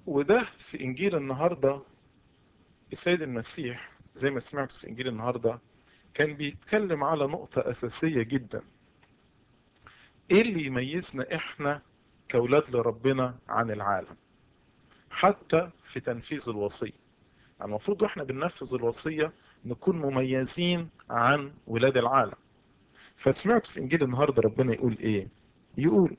وده في إنجيل النهاردة السيد المسيح زي ما سمعتوا في إنجيل النهاردة كان بيتكلم على نقطة أساسية جدا إيه اللي يميزنا إحنا كأولاد لربنا عن العالم حتى في تنفيذ الوصية يعني المفروض وإحنا بننفذ الوصية نكون مميزين عن ولاد العالم فسمعت في إنجيل النهاردة ربنا يقول إيه يقول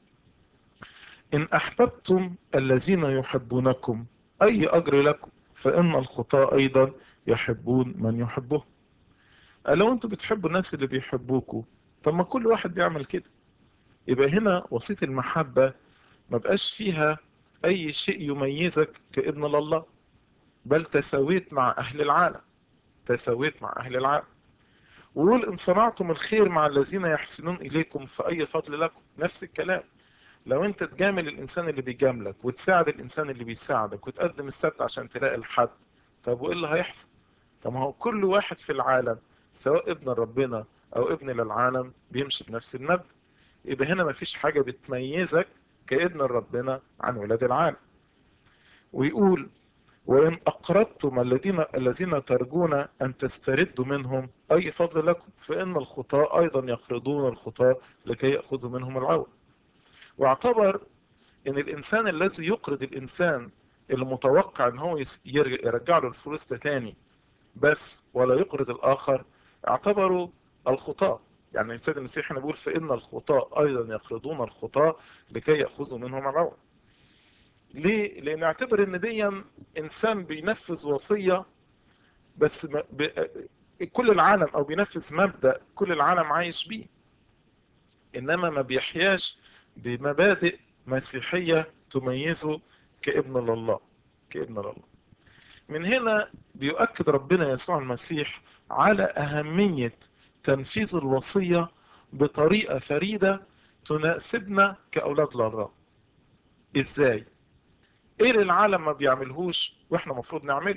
إن أحببتم الذين يحبونكم أي أجر لكم فإن الخطاة أيضا يحبون من يحبهم لو أنتوا بتحبوا الناس اللي بيحبوكوا طب ما كل واحد بيعمل كده يبقى هنا وصية المحبة ما بقاش فيها أي شيء يميزك كابن لله بل تساويت مع أهل العالم تساويت مع أهل العالم ويقول إن صنعتم الخير مع الذين يحسنون إليكم فأي فضل لكم نفس الكلام لو أنت تجامل الإنسان اللي بيجاملك وتساعد الإنسان اللي بيساعدك وتقدم السبت عشان تلاقي الحد طب وإيه اللي هيحصل؟ طب ما هو كل واحد في العالم سواء ابن ربنا أو ابن للعالم بيمشي بنفس المبدأ يبقى هنا مفيش حاجة بتميزك كابن ربنا عن ولاد العالم ويقول وإن أقرضتم الذين الذين ترجون أن تستردوا منهم أي فضل لكم فإن الخطاة أيضا يقرضون الخطاة لكي يأخذوا منهم العوض واعتبر ان الانسان الذي يقرض الانسان اللي متوقع ان هو يرجع له الفلوس تاني بس ولا يقرض الاخر اعتبروا الخطاة يعني السيد المسيح هنا بيقول فان الخطاة ايضا يقرضون الخطاة لكي ياخذوا منهم العوض ليه؟ لان اعتبر ان دي انسان بينفذ وصية بس ب... كل العالم او بينفذ مبدأ كل العالم عايش بيه انما ما بيحياش بمبادئ مسيحية تميزه كابن لله كابن لله من هنا بيؤكد ربنا يسوع المسيح على أهمية تنفيذ الوصية بطريقة فريدة تناسبنا كأولاد لله إزاي؟ إيه اللي العالم ما بيعملهوش وإحنا مفروض نعمله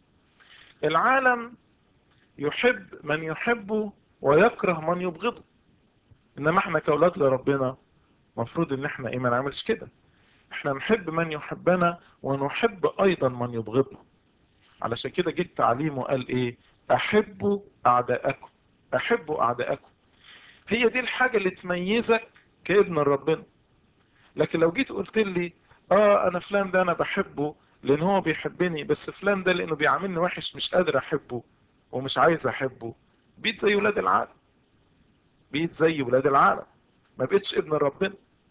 العالم يحب من يحبه ويكره من يبغضه إنما إحنا كأولاد لربنا مفروض ان احنا ايه ما نعملش كده احنا نحب من يحبنا ونحب ايضا من يبغضنا علشان كده جيت تعليمه قال ايه احبوا اعداءكم احبوا اعداءكم هي دي الحاجة اللي تميزك كابن ربنا لكن لو جيت قلت لي اه انا فلان ده انا بحبه لان هو بيحبني بس فلان ده لانه بيعاملني وحش مش قادر احبه ومش عايز احبه بيت زي ولاد العالم بيت زي ولاد العالم ما بقتش ابن ربنا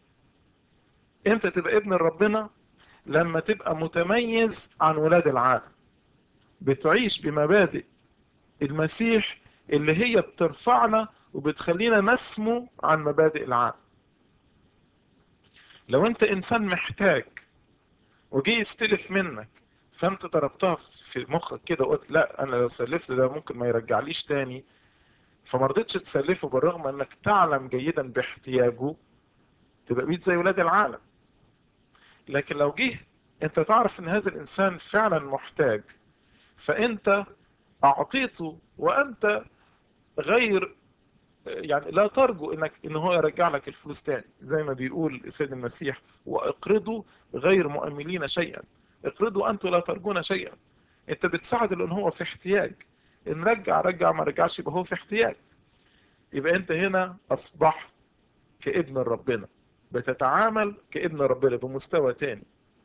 امتى تبقى ابن ربنا لما تبقى متميز عن ولاد العالم بتعيش بمبادئ المسيح اللي هي بترفعنا وبتخلينا نسمو عن مبادئ العالم لو انت انسان محتاج وجي يستلف منك فانت ضربتها في مخك كده وقلت لا انا لو سلفت ده ممكن ما يرجعليش تاني فما رضيتش تسلفه بالرغم انك تعلم جيدا باحتياجه تبقى بيت زي ولاد العالم لكن لو جه انت تعرف ان هذا الانسان فعلا محتاج فانت اعطيته وانت غير يعني لا ترجو انك ان هو يرجع لك الفلوس تاني زي ما بيقول السيد المسيح واقرضوا غير مؤملين شيئا اقرضوا انتم لا ترجون شيئا انت بتساعد لان هو في احتياج ان رجع رجع ما رجعش يبقى هو في احتياج يبقى انت هنا اصبحت كابن ربنا بتتعامل كابن ربنا بمستوى تاني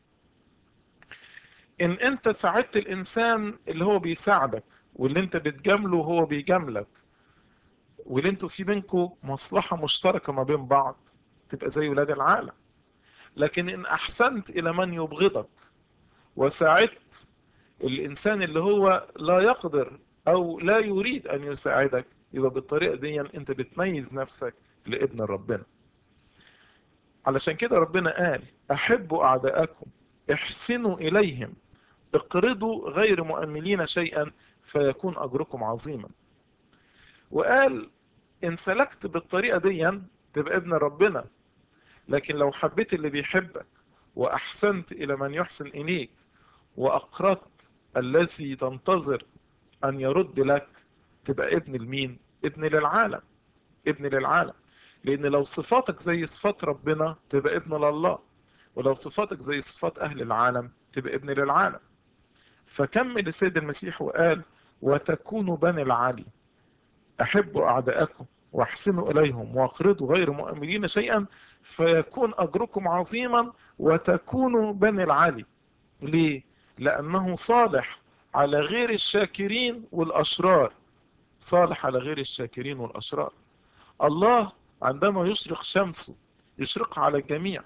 ان انت ساعدت الانسان اللي هو بيساعدك واللي انت بتجامله وهو بيجاملك واللي انتوا في بينكم مصلحة مشتركة ما بين بعض تبقى زي ولاد العالم لكن ان احسنت الى من يبغضك وساعدت الانسان اللي هو لا يقدر او لا يريد ان يساعدك يبقى بالطريقة دي انت بتميز نفسك لابن ربنا علشان كده ربنا قال احبوا اعداءكم احسنوا اليهم اقرضوا غير مؤملين شيئا فيكون اجركم عظيما وقال ان سلكت بالطريقة دي تبقى ابن ربنا لكن لو حبيت اللي بيحبك واحسنت الى من يحسن اليك واقرضت الذي تنتظر ان يرد لك تبقى ابن المين ابن للعالم ابن للعالم لان لو صفاتك زي صفات ربنا تبقى ابن لله ولو صفاتك زي صفات أهل العالم تبقى ابن للعالم فكمل السيد المسيح وقال وتكونوا بني العلي أحبوا أعداءكم واحسنوا إليهم واقرضوا غير مؤمنين شيئا فيكون أجركم عظيما وتكونوا بني العلي ليه؟ لأنه صالح على غير الشاكرين والأشرار صالح على غير الشاكرين والأشرار الله عندما يشرق شمسه يشرق على الجميع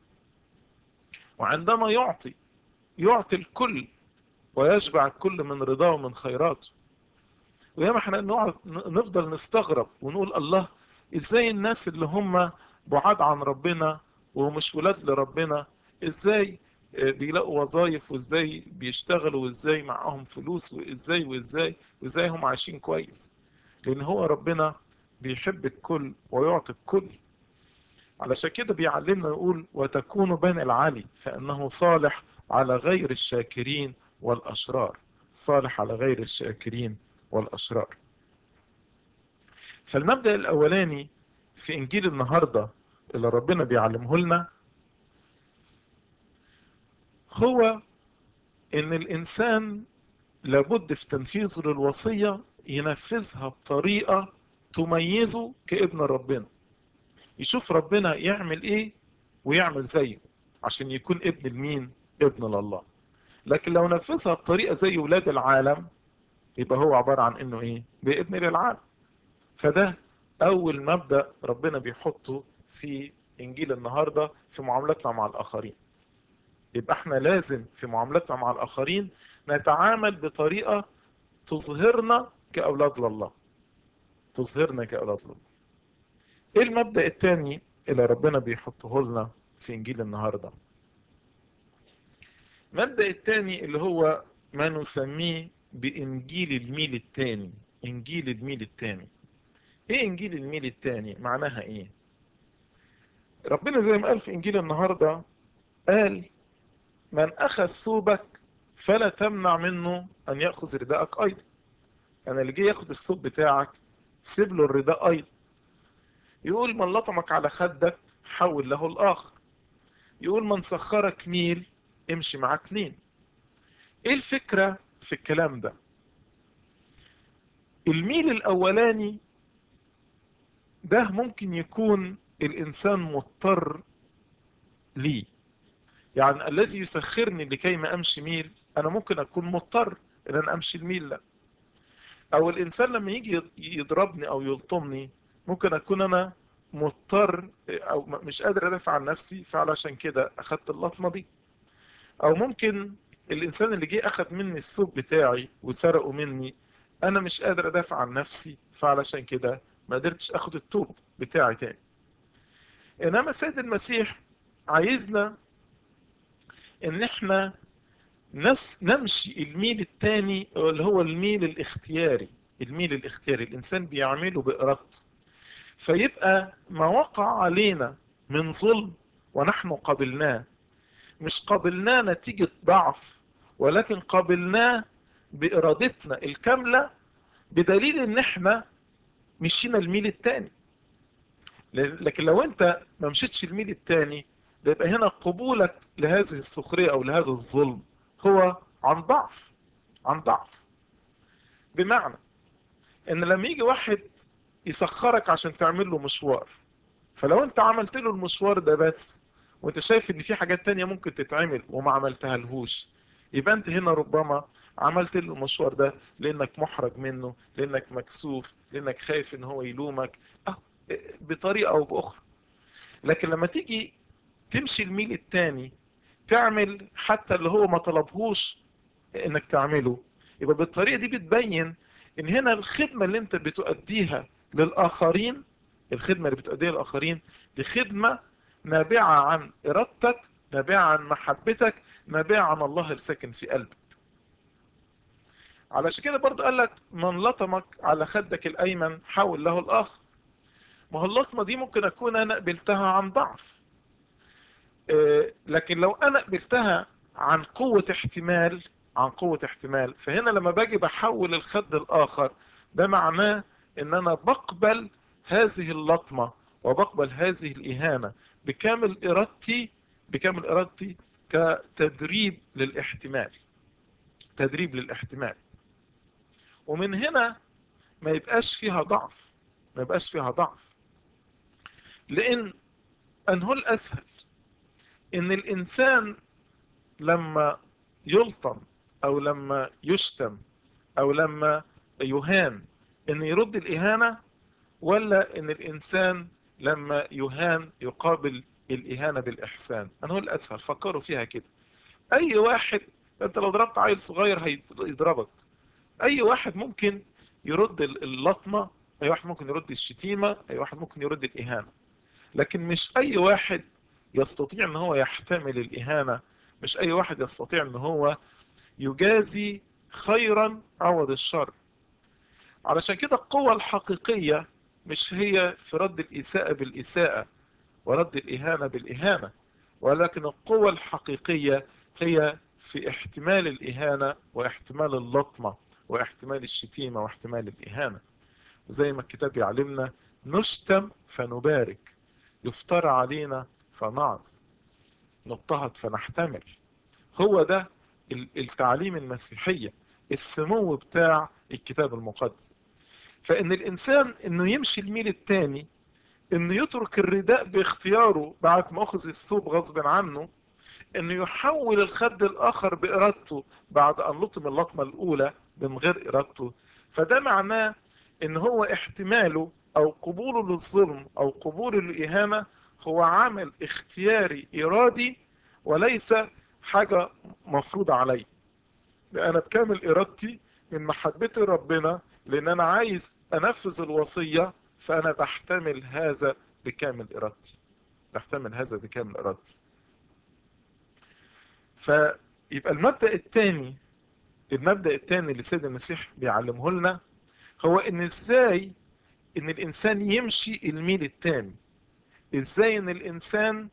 وعندما يعطي يعطي الكل ويشبع الكل من رضاه ومن خيراته وياما احنا نقعد نفضل نستغرب ونقول الله ازاي الناس اللي هم بعاد عن ربنا ومش ولاد لربنا ازاي بيلاقوا وظائف وازاي بيشتغلوا وازاي معاهم فلوس وازاي وازاي وازاي هم عايشين كويس لان هو ربنا بيحب الكل ويعطي الكل علشان كده بيعلمنا يقول وتكونوا بني العلي فانه صالح على غير الشاكرين والاشرار صالح على غير الشاكرين والاشرار فالمبدأ الاولاني في انجيل النهاردة اللي ربنا بيعلمه لنا هو ان الانسان لابد في تنفيذه للوصية ينفذها بطريقة تميزه كابن ربنا يشوف ربنا يعمل ايه ويعمل زيه عشان يكون ابن المين ابن لله لكن لو نفذها بطريقة زي ولاد العالم يبقى هو عبارة عن انه ايه بابن للعالم فده اول مبدأ ربنا بيحطه في انجيل النهاردة في معاملتنا مع الاخرين يبقى احنا لازم في معاملتنا مع الاخرين نتعامل بطريقة تظهرنا كاولاد لله تظهرنا كاولاد لله ايه المبدأ الثاني اللي ربنا بيحطه لنا في انجيل النهاردة المبدأ الثاني اللي هو ما نسميه بانجيل الميل الثاني انجيل الميل الثاني ايه انجيل الميل الثاني معناها ايه ربنا زي ما قال في انجيل النهاردة قال من اخذ ثوبك فلا تمنع منه ان ياخذ رداءك ايضا يعني اللي جه ياخد الثوب بتاعك سيب له الرداء ايضا يقول من لطمك على خدك حول له الاخر يقول من سخرك ميل امشي معاه اتنين ايه الفكرة في الكلام ده الميل الاولاني ده ممكن يكون الانسان مضطر ليه يعني الذي يسخرني لكي ما امشي ميل انا ممكن اكون مضطر ان انا امشي الميل ده او الانسان لما يجي يضربني او يلطمني ممكن اكون انا مضطر او مش قادر ادافع عن نفسي فعلشان كده اخدت اللطمه دي او ممكن الانسان اللي جه اخد مني الثوب بتاعي وسرقه مني انا مش قادر ادافع عن نفسي فعلشان كده ما قدرتش اخد الثوب بتاعي تاني انما السيد المسيح عايزنا ان احنا نس نمشي الميل التاني اللي هو الميل الاختياري الميل الاختياري الانسان بيعمله بارادته فيبقى ما وقع علينا من ظلم ونحن قبلناه مش قبلناه نتيجة ضعف ولكن قبلناه بإرادتنا الكاملة بدليل ان احنا مشينا الميل التاني لكن لو انت ما مشيتش الميل التاني ده يبقى هنا قبولك لهذه السخرية او لهذا الظلم هو عن ضعف عن ضعف بمعنى ان لما يجي واحد يسخرك عشان تعمل له مشوار فلو انت عملت له المشوار ده بس وانت شايف ان في حاجات تانية ممكن تتعمل وما عملتها لهوش يبقى انت هنا ربما عملت له المشوار ده لانك محرج منه لانك مكسوف لانك خايف ان هو يلومك اه بطريقة او باخرى لكن لما تيجي تمشي الميل التاني تعمل حتى اللي هو ما طلبهوش انك تعمله يبقى بالطريقة دي بتبين ان هنا الخدمة اللي انت بتؤديها للآخرين الخدمة اللي بتؤديها للآخرين دي خدمة نابعة عن إرادتك نابعة عن محبتك نابعة عن الله الساكن في قلبك علشان كده برضه قال لك من لطمك على خدك الأيمن حول له الآخر ما هو اللطمة دي ممكن أكون أنا قبلتها عن ضعف لكن لو أنا قبلتها عن قوة احتمال عن قوة احتمال فهنا لما باجي بحول الخد الآخر ده معناه ان انا بقبل هذه اللطمة وبقبل هذه الاهانة بكامل ارادتي بكامل ارادتي كتدريب للاحتمال تدريب للاحتمال ومن هنا ما يبقاش فيها ضعف ما يبقاش فيها ضعف لان انه الاسهل ان الانسان لما يلطم او لما يشتم او لما يهان ان يرد الاهانة ولا ان الانسان لما يهان يقابل الاهانة بالاحسان انا هو الاسهل فكروا فيها كده اي واحد انت لو ضربت عيل صغير هيضربك اي واحد ممكن يرد اللطمة اي واحد ممكن يرد الشتيمة اي واحد ممكن يرد الاهانة لكن مش اي واحد يستطيع ان هو يحتمل الاهانة مش اي واحد يستطيع ان هو يجازي خيرا عوض الشر علشان كده القوة الحقيقية مش هي في رد الإساءة بالإساءة ورد الإهانة بالإهانة ولكن القوة الحقيقية هي في احتمال الإهانة واحتمال اللطمة واحتمال الشتيمة واحتمال الإهانة زي ما الكتاب يعلمنا نشتم فنبارك يفترى علينا فنعظ نضطهد فنحتمل هو ده التعليم المسيحية السمو بتاع الكتاب المقدس فإن الإنسان إنه يمشي الميل التاني إنه يترك الرداء باختياره بعد ما أخذ الثوب غصب عنه إنه يحول الخد الآخر بإرادته بعد أن لطم اللطمة الأولى من غير إرادته فده معناه إن هو احتماله أو قبوله للظلم أو قبوله للإهانة هو عمل اختياري إرادي وليس حاجة مفروضة علي أنا بكامل إرادتي من محبتي ربنا لأن أنا عايز أنفذ الوصية فأنا بحتمل هذا بكامل إرادتي بحتمل هذا بكامل إرادتي فيبقى المبدأ الثاني المبدأ الثاني اللي سيد المسيح بيعلمه لنا هو ان ازاي ان الانسان يمشي الميل الثاني ازاي ان الانسان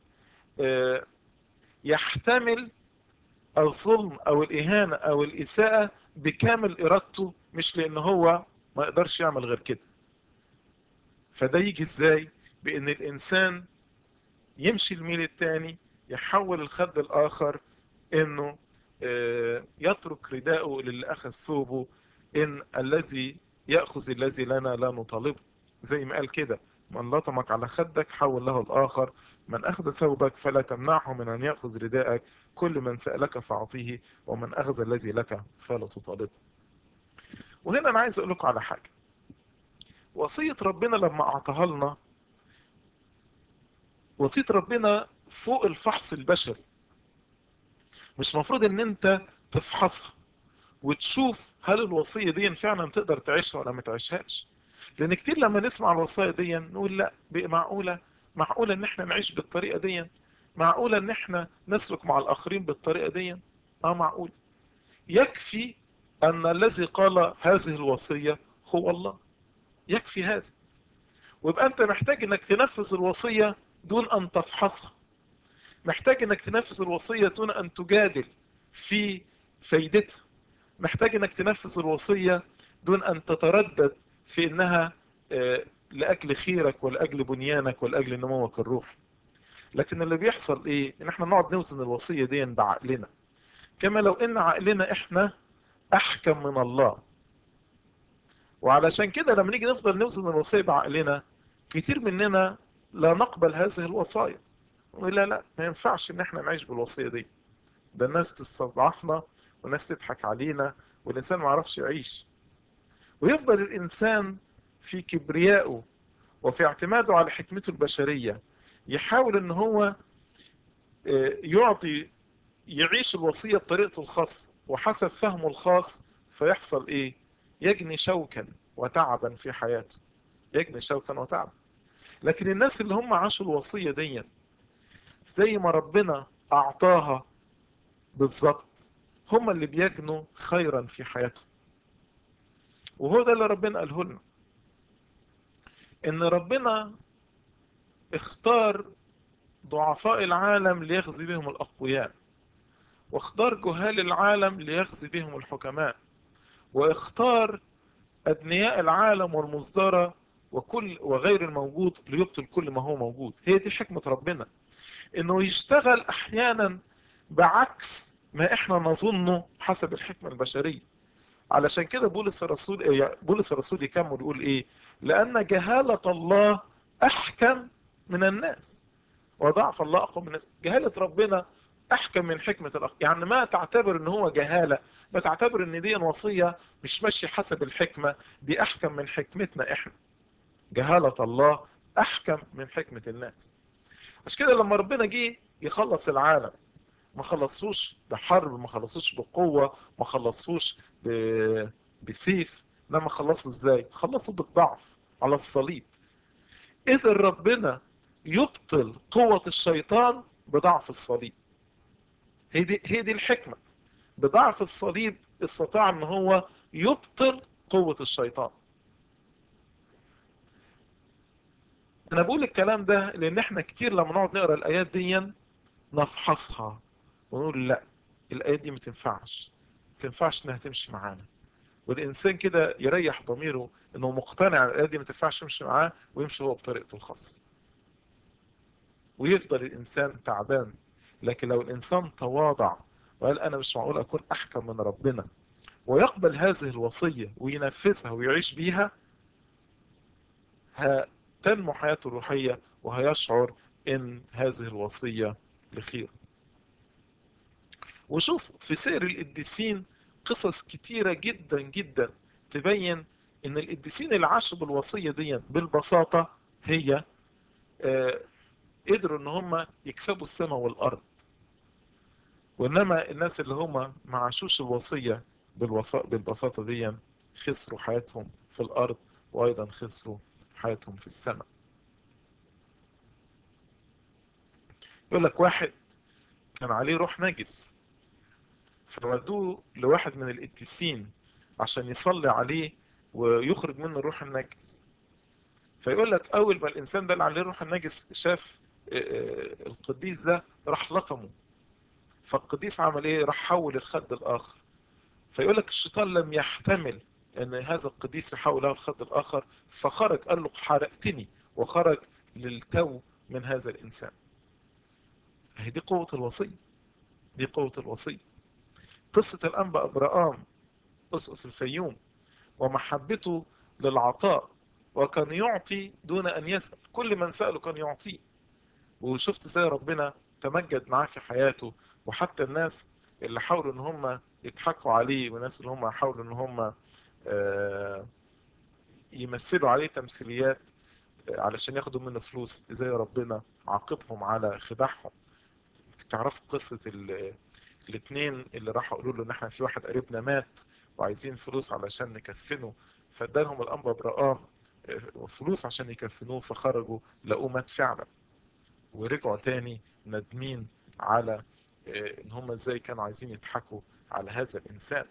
يحتمل الظلم او الاهانة او الاساءة بكامل ارادته مش لان هو ما يقدرش يعمل غير كده فده يجي ازاي بان الانسان يمشي الميل الثاني يحول الخد الاخر انه يترك رداءه للي اخذ ثوبه ان الذي يأخذ الذي لنا لا نطالبه زي ما قال كده من لطمك على خدك حول له الآخر من أخذ ثوبك فلا تمنعه من أن يأخذ رداءك كل من سألك فأعطيه ومن أخذ الذي لك فلا تطالبه وهنا أنا عايز أقول لكم على حاجة وصية ربنا لما أعطاها لنا وصية ربنا فوق الفحص البشري مش مفروض ان انت تفحصها وتشوف هل الوصية دي فعلا تقدر تعيشها ولا ما تعيشهاش لان كتير لما نسمع الوصية دي نقول لا بقى معقولة معقولة ان احنا نعيش بالطريقة دي معقولة ان احنا نسلك مع الاخرين بالطريقة دي اه معقول يكفي ان الذي قال هذه الوصية هو الله يكفي هذا ويبقى انت محتاج انك تنفذ الوصية دون ان تفحصها محتاج انك تنفذ الوصية دون ان تجادل في فايدتها محتاج انك تنفذ الوصية دون ان تتردد في انها لاجل خيرك ولاجل بنيانك ولاجل نموك الروحي لكن اللي بيحصل ايه ان احنا نقعد نوزن الوصية دي بعقلنا كما لو ان عقلنا احنا احكم من الله وعلشان كده لما نيجي نفضل نوزن الوصية بعقلنا كتير مننا لا نقبل هذه الوصايا لا لا ما ينفعش ان احنا نعيش بالوصية دي ده الناس تستضعفنا والناس تضحك علينا والإنسان ما عرفش يعيش ويفضل الإنسان في كبريائه وفي اعتماده على حكمته البشرية يحاول ان هو يعطي يعيش الوصية بطريقته الخاصة وحسب فهمه الخاص فيحصل ايه يجني شوكا وتعبا في حياته يجني شوكا وتعبا لكن الناس اللي هم عاشوا الوصية دي زي ما ربنا اعطاها بالظبط هم اللي بيجنوا خيرا في حياتهم وهو ده اللي ربنا قاله لنا ان ربنا اختار ضعفاء العالم ليخزي بهم الاقوياء واختار جهال العالم ليخزي بهم الحكماء واختار ادنياء العالم والمصدرة وكل وغير الموجود ليبطل كل ما هو موجود هي دي حكمة ربنا انه يشتغل احيانا بعكس ما احنا نظنه حسب الحكمة البشرية علشان كده بولس الرسول إيه بولس الرسول يكمل يقول ايه لان جهالة الله احكم من الناس وضعف الله اقوى من الناس جهالة ربنا احكم من حكمة الاخ يعني ما تعتبر ان هو جهالة ما تعتبر ان دي وصية مش ماشي حسب الحكمة دي احكم من حكمتنا احنا جهالة الله احكم من حكمة الناس عشان كده لما ربنا جه يخلص العالم ما خلصوش بحرب ما خلصوش بقوة ما خلصوش ب... بسيف لما خلصوا ازاي خلصوا بالضعف على الصليب قدر ربنا يبطل قوة الشيطان بضعف الصليب هي دي, هي دي الحكمة بضعف الصليب استطاع ان هو يبطل قوة الشيطان انا بقول الكلام ده لان احنا كتير لما نقعد نقرا الايات دي نفحصها ونقول لا الايات دي ما تنفعش ما تنفعش انها تمشي معانا والانسان كده يريح ضميره انه مقتنع ان الايات دي ما تنفعش يمشي معاه ويمشي هو بطريقته الخاصه ويفضل الانسان تعبان لكن لو الانسان تواضع وقال انا مش معقول اكون احكم من ربنا ويقبل هذه الوصيه وينفذها ويعيش بيها تنمو حياته الروحيه وهيشعر ان هذه الوصيه لخير وشوف في سير القديسين قصص كتيرة جدا جدا تبين ان القديسين اللي عاشوا بالوصية دي بالبساطة هي آه قدروا ان هم يكسبوا السماء والارض وانما الناس اللي هم ما عاشوش الوصية بالبساطة دي خسروا حياتهم في الارض وايضا خسروا حياتهم في السماء يقول لك واحد كان عليه روح نجس فودوه لواحد من القديسين عشان يصلي عليه ويخرج منه الروح النجس فيقول لك اول ما الانسان ده اللي عليه الروح النجس شاف القديس ده راح لطمه فالقديس عمل ايه راح حول الخد الاخر فيقول لك الشيطان لم يحتمل ان هذا القديس يحول له الخد الاخر فخرج قال له حرقتني وخرج للتو من هذا الانسان هي دي قوة الوصية دي قوة الوصية قصة الأنبا أبراام أسقف الفيوم ومحبته للعطاء وكان يعطي دون أن يسأل كل من سأله كان يعطيه وشفت ازاي ربنا تمجد معاه في حياته وحتى الناس اللي حاولوا ان هم يضحكوا عليه والناس اللي هم حاولوا ان هم يمثلوا عليه تمثيليات علشان ياخدوا منه فلوس ازاي ربنا عاقبهم على خداعهم تعرفوا قصة الاثنين اللي راحوا قالوا له ان احنا في واحد قريبنا مات وعايزين فلوس علشان نكفنه فادالهم الانبا ابراام فلوس عشان يكفنوه فخرجوا لقوه مات فعلا ورجعوا تاني ندمين على ان هم ازاي كانوا عايزين يضحكوا على هذا الانسان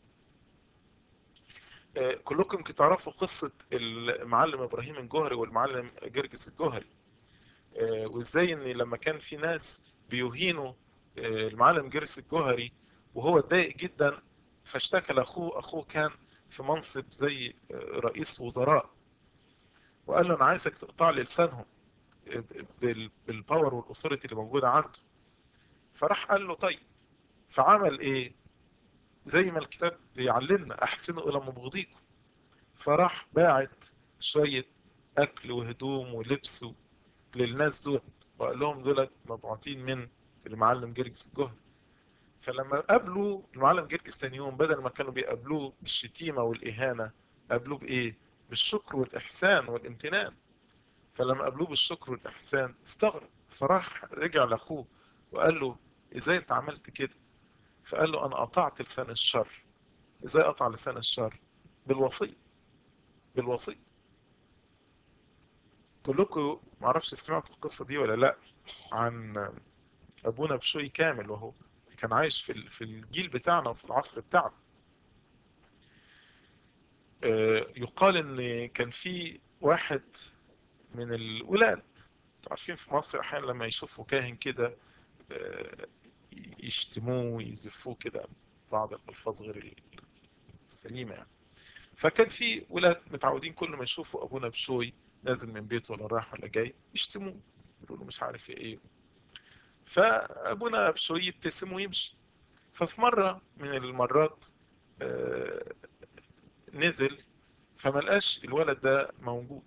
كلكم تعرفوا قصة المعلم ابراهيم الجوهري والمعلم جرجس الجوهري وازاي ان لما كان في ناس بيهينوا المعلم جرجس الجوهري وهو اتضايق جدا فاشتكى لاخوه اخوه كان في منصب زي رئيس وزراء وقال له انا عايزك تقطع لي لسانهم بالباور والاثوريتي اللي موجوده عنده فراح قال له طيب فعمل ايه زي ما الكتاب بيعلمنا احسنوا الى مبغضيكم فراح باعت شويه اكل وهدوم ولبس للناس دول وقال لهم دولت مبعوثين من المعلم جرجس الجهري فلما قابلوا المعلم جرجس ثاني يوم بدل ما كانوا بيقابلوه بالشتيمه والاهانه قابلوه بايه بالشكر والاحسان والامتنان فلما قابلوه بالشكر والاحسان استغرب فراح رجع لاخوه وقال له ازاي انت عملت كده فقال له انا قطعت لسان الشر ازاي قطع لسان الشر بالوصيه بالوصيه كلكم معرفش سمعتوا القصه دي ولا لا عن ابونا بشوي كامل وهو كان عايش في في الجيل بتاعنا وفي العصر بتاعنا يقال ان كان في واحد من الولاد عارفين في مصر احيانا لما يشوفوا كاهن كده يشتموه ويزفوه كده بعض الالفاظ غير السليمه يعني فكان في ولاد متعودين كل ما يشوفوا ابونا بشوي نازل من بيته ولا رايح ولا جاي يشتموه يقولوا مش عارف ايه فابونا بشوي يبتسم ويمشي ففي مرة من المرات آه نزل فما لقاش الولد ده موجود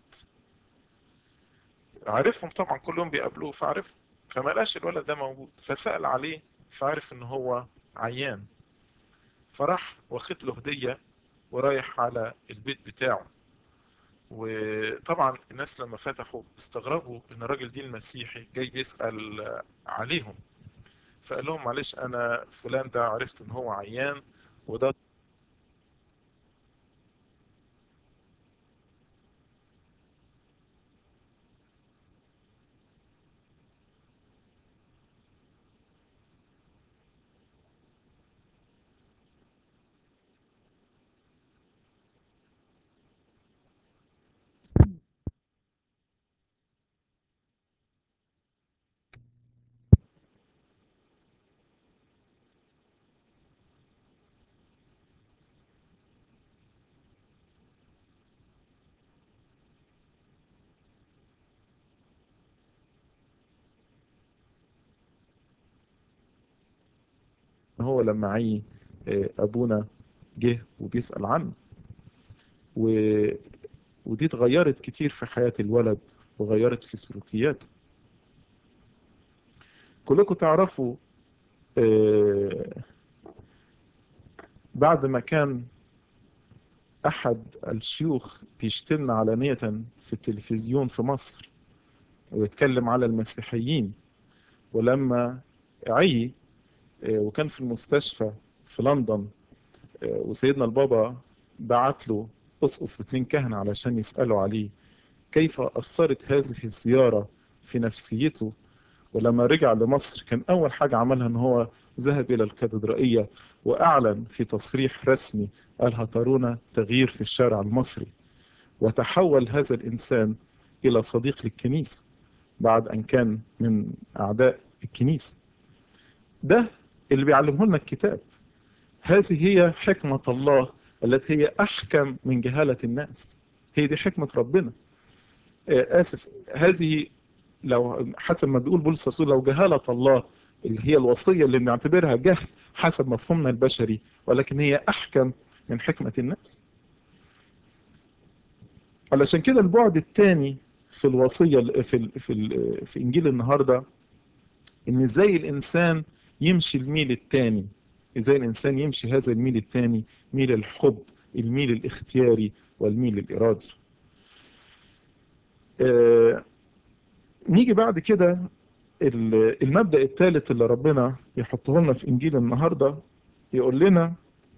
عرفهم طبعا كلهم بيقابلوه فعرفهم فما لقاش الولد ده موجود فسأل عليه فعرف ان هو عيان فراح واخد له هدية ورايح على البيت بتاعه وطبعا الناس لما فتحوا استغربوا ان الراجل دي المسيحي جاي بيسأل عليهم فقال لهم معلش انا فلان ده عرفت ان هو عيان وده هو لما عي ابونا جه وبيسأل عنه و... ودي اتغيرت كتير في حياة الولد وغيرت في سلوكياته كلكم تعرفوا بعد ما كان احد الشيوخ بيشتمنا علانية في التلفزيون في مصر ويتكلم على المسيحيين ولما عي وكان في المستشفى في لندن وسيدنا البابا بعت له أسقف واثنين كهنة علشان يسألوا عليه كيف أثرت هذه الزيارة في نفسيته ولما رجع لمصر كان أول حاجة عملها أن هو ذهب إلى الكاتدرائية وأعلن في تصريح رسمي قال هترون تغيير في الشارع المصري وتحول هذا الإنسان إلى صديق للكنيسة بعد أن كان من أعداء الكنيسة ده اللي بيعلمه لنا الكتاب هذه هي حكمة الله التي هي أحكم من جهالة الناس هي دي حكمة ربنا آسف هذه لو حسب ما بيقول بولس الرسول لو جهالة الله اللي هي الوصية اللي بنعتبرها جهل حسب مفهومنا البشري ولكن هي أحكم من حكمة الناس علشان كده البعد الثاني في الوصية في في في إنجيل النهارده إن إزاي الإنسان يمشي الميل الثاني ازاي الانسان يمشي هذا الميل الثاني ميل الحب الميل الاختياري والميل الارادي آه نيجي بعد كده المبدأ الثالث اللي ربنا يحطه لنا في انجيل النهاردة يقول لنا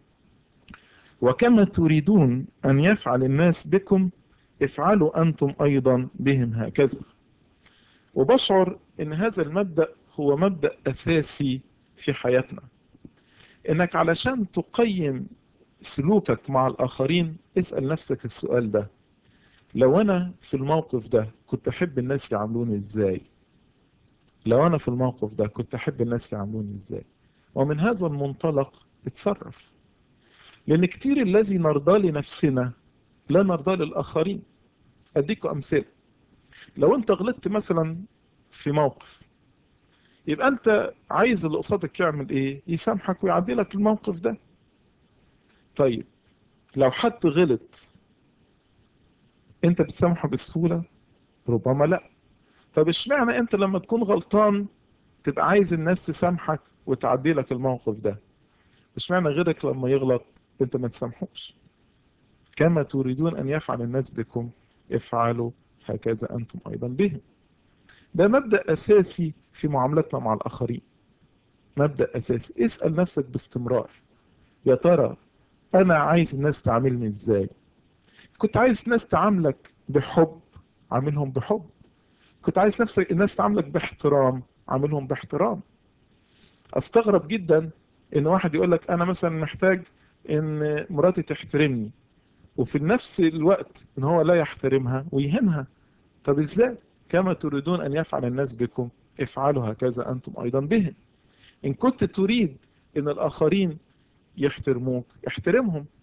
وكما تريدون ان يفعل الناس بكم افعلوا انتم ايضا بهم هكذا وبشعر ان هذا المبدأ هو مبدأ اساسي في حياتنا انك علشان تقيم سلوكك مع الاخرين اسأل نفسك السؤال ده لو انا في الموقف ده كنت احب الناس يعاملوني ازاي لو انا في الموقف ده كنت احب الناس يعاملوني ازاي ومن هذا المنطلق اتصرف لان كتير الذي نرضى لنفسنا لا نرضى للاخرين اديكم امثله لو انت غلطت مثلا في موقف يبقى انت عايز اللي قصادك يعمل ايه يسامحك ويعدي لك الموقف ده طيب لو حد غلط انت بتسامحه بسهولة ربما لا طب اشمعنى انت لما تكون غلطان تبقى عايز الناس تسامحك وتعدي لك الموقف ده اشمعنى غيرك لما يغلط انت ما تسامحوش كما تريدون ان يفعل الناس بكم افعلوا هكذا انتم ايضا بهم ده مبدأ أساسي في معاملتنا مع الآخرين مبدأ أساسي اسأل نفسك باستمرار يا ترى أنا عايز الناس تعاملني إزاي كنت عايز الناس تعاملك بحب عاملهم بحب كنت عايز نفسك الناس تعاملك باحترام عاملهم باحترام استغرب جدا ان واحد يقول لك انا مثلا محتاج ان مراتي تحترمني وفي نفس الوقت ان هو لا يحترمها ويهنها طب ازاي كما تريدون أن يفعل الناس بكم افعلوا هكذا أنتم أيضا بهم إن كنت تريد أن الآخرين يحترموك احترمهم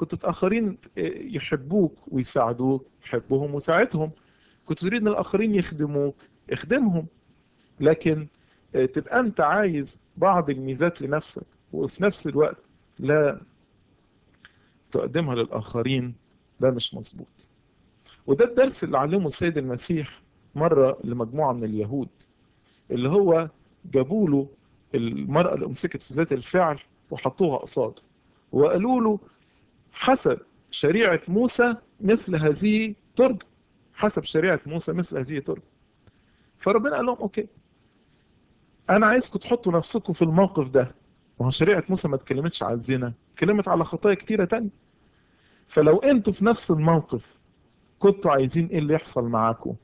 كنت الآخرين يحبوك ويساعدوك حبهم وساعدهم كنت تريد ان الآخرين يخدموك اخدمهم لكن تبقى انت عايز بعض الميزات لنفسك وفي نفس الوقت لا تقدمها للآخرين ده مش مظبوط وده الدرس اللي علمه السيد المسيح مرة لمجموعة من اليهود اللي هو جابوا له المرأة اللي أمسكت في ذات الفعل وحطوها قصاده وقالوا له حسب شريعة موسى مثل هذه ترجم حسب شريعة موسى مثل هذه ترجم فربنا قال لهم أوكي أنا عايزكم تحطوا نفسكم في الموقف ده وهو شريعة موسى ما اتكلمتش على الزنا اتكلمت على خطايا كتيرة تانية فلو انتوا في نفس الموقف كنتوا عايزين ايه اللي يحصل معاكم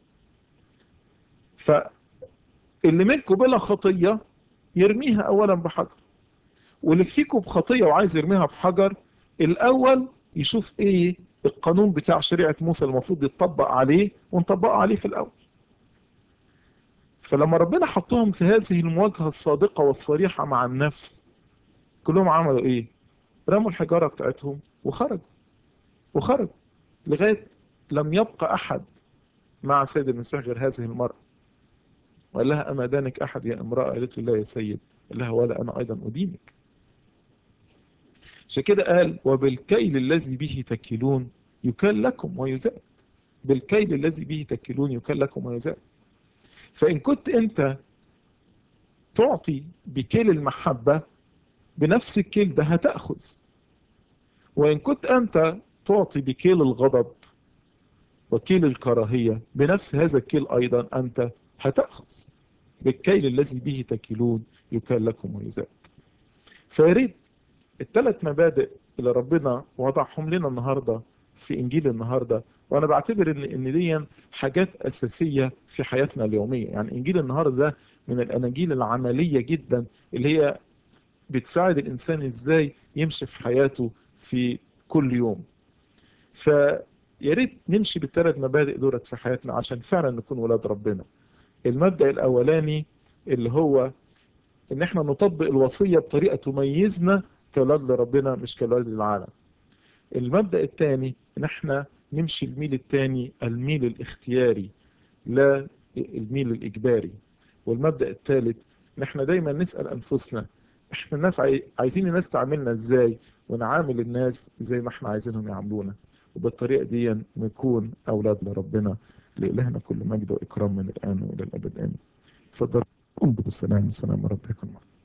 فاللي منكم بلا خطية يرميها اولا بحجر واللي فيكم بخطية وعايز يرميها بحجر الاول يشوف ايه القانون بتاع شريعة موسى المفروض يتطبق عليه ونطبقه عليه في الاول فلما ربنا حطهم في هذه المواجهة الصادقة والصريحة مع النفس كلهم عملوا ايه رموا الحجارة بتاعتهم وخرجوا وخرجوا لغاية لم يبقى أحد مع سيد المسيح غير هذه المرأة وقال لها أما دانك أحد يا امرأة قالت له لا يا سيد قال لها ولا أنا أيضا أدينك عشان كده قال وبالكيل الذي به تكلون يكال لكم ويزاد بالكيل الذي به تكلون يكال لكم ويزاد فإن كنت أنت تعطي بكيل المحبة بنفس الكيل ده هتأخذ وإن كنت أنت تعطي بكيل الغضب وكيل الكراهية بنفس هذا الكيل أيضا أنت هتأخذ بالكيل الذي به تكيلون يكال لكم ويزاد فيريد الثلاث مبادئ اللي ربنا وضعهم لنا النهاردة في إنجيل النهاردة وأنا بعتبر إن إن دي حاجات أساسية في حياتنا اليومية يعني إنجيل النهاردة ده من الأناجيل العملية جدا اللي هي بتساعد الإنسان إزاي يمشي في حياته في كل يوم فياريت نمشي بالثلاث مبادئ دولت في حياتنا عشان فعلا نكون ولاد ربنا المبدأ الأولاني اللي هو إن احنا نطبق الوصية بطريقة تميزنا كولاد لربنا مش كولاد للعالم المبدأ الثاني إن احنا نمشي الميل الثاني الميل الاختياري لا الميل الإجباري والمبدأ الثالث إن احنا دايما نسأل أنفسنا احنا الناس عاي... عايزين الناس تعاملنا ازاي ونعامل الناس زي ما احنا عايزينهم يعاملونا وبالطريقة دي نكون أولاد لربنا لإلهنا كل مجد وإكرام من الآن وإلى الأبد آمين تفضل قم بالسلام والسلام رب يكون معك